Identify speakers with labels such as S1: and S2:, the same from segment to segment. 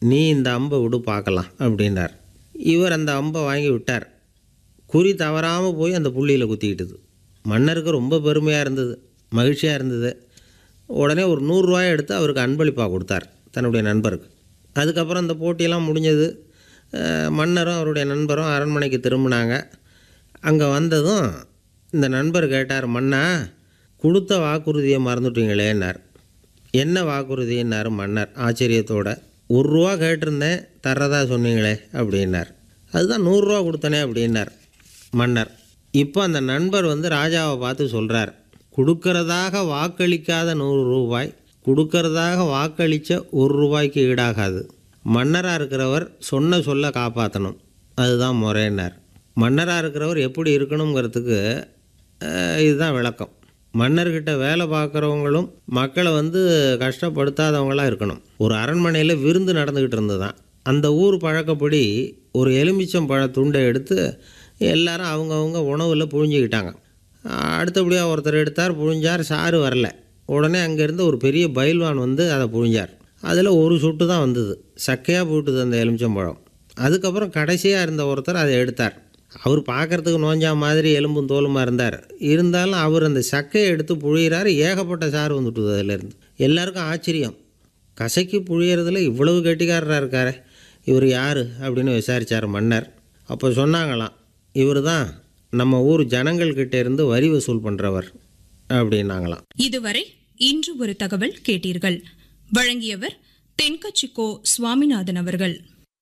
S1: நீ இந்த அம்பை விடு பார்க்கலாம் அப்படின்னார் இவர் அந்த அம்பை வாங்கி விட்டார் குறி தவறாமல் போய் அந்த புள்ளியில் குத்திக்கிட்டுது மன்னருக்கு ரொம்ப பெருமையாக இருந்தது மகிழ்ச்சியாக இருந்தது உடனே ஒரு நூறுரூவாயை எடுத்து அவருக்கு அன்பளிப்பாக கொடுத்தார் தன்னுடைய நண்பருக்கு அதுக்கப்புறம் அந்த போட்டியெல்லாம் முடிஞ்சது அஹ், மன்னரும் அவருடைய நண்பரும் அரண்மனைக்கு திரும்பினாங்க அங்கே வந்ததும் இந்த நண்பர் கேட்டார் மன்னா கொடுத்த வாக்குறுதியை மறந்துட்டீங்களேன்னார் என்ன வாக்குறுதின்னார் மன்னர் ஆச்சரியத்தோட ஒரு ரூபா கேட்டிருந்தேன் தர்றதா சொன்னீங்களே அப்படின்னார் அதுதான் நூறுரூவா கொடுத்தனே அப்படின்னார் மன்னர் இப்போ அந்த நண்பர் வந்து ராஜாவை பார்த்து சொல்கிறார் கொடுக்கறதாக வாக்களிக்காத நூறு ரூபாய் கொடுக்கறதாக வாக்களித்த ஒரு ரூபாய்க்கு ஈடாகாது மன்னராக இருக்கிறவர் சொன்ன சொல்ல காப்பாற்றணும் அதுதான் முறைன்னார் மன்னராக இருக்கிறவர் எப்படி இருக்கணுங்கிறதுக்கு அஹ், இதுதான் விளக்கம் மன்னர்கிட்ட வேலை பார்க்குறவங்களும் மக்களை வந்து கஷ்டப்படுத்தாதவங்களாக இருக்கணும் ஒரு அரண்மனையில் விருந்து நடந்துக்கிட்டு இருந்ததுதான் அந்த ஊர் பழக்கப்படி ஒரு எலுமிச்சம் பழ துண்டை எடுத்து எல்லாரும் அவங்கவுங்க உணவில் புழிஞ்சிக்கிட்டாங்க அடுத்தபடியாக ஒருத்தர் எடுத்தார் புழிஞ்சார் சாறு வரல உடனே அங்கேருந்து ஒரு பெரிய பயில்வான் வந்து அதை புழிஞ்சார் அதில் ஒரு சொட்டு தான் வந்தது சக்கையாக போட்டுது அந்த எலுமிச்சம்பழம் அதுக்கப்புறம் கடைசியாக இருந்த ஒருத்தர் அதை எடுத்தார் அவர் பார்க்கறதுக்கு நோஞ்சா மாதிரி எலும்பும் தோலுமா இருந்தார் இருந்தாலும் அவர் அந்த சக்கையை எடுத்து புழியிறாரு ஏகப்பட்ட சாறு வந்துட்டுது அதிலேருந்து எல்லாருக்கும் ஆச்சரியம் கசக்கி புழியறதுல இவ்வளவு கெட்டிக்காரராக இருக்காரே இவர் யார் அப்படின்னு விசாரித்தார் மன்னர் அப்போ சொன்னாங்களாம் இவர் தான் நம்ம ஊர் ஜனங்கள்கிட்ட இருந்து வரி வசூல் பண்ணுறவர் அப்படின்னாங்களாம்
S2: இதுவரை இன்று ஒரு தகவல் கேட்டீர்கள் வழங்கியவர் தென்கச்சிக்கோ சுவாமிநாதன் அவர்கள்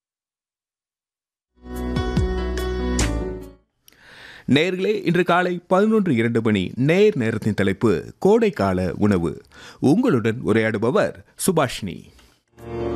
S3: நேர்களே இன்று காலை பதினொன்று இரண்டு மணி நேர் நேரத்தின் தலைப்பு கோடைக்கால உணவு உங்களுடன் உரையாடுபவர் சுபாஷினி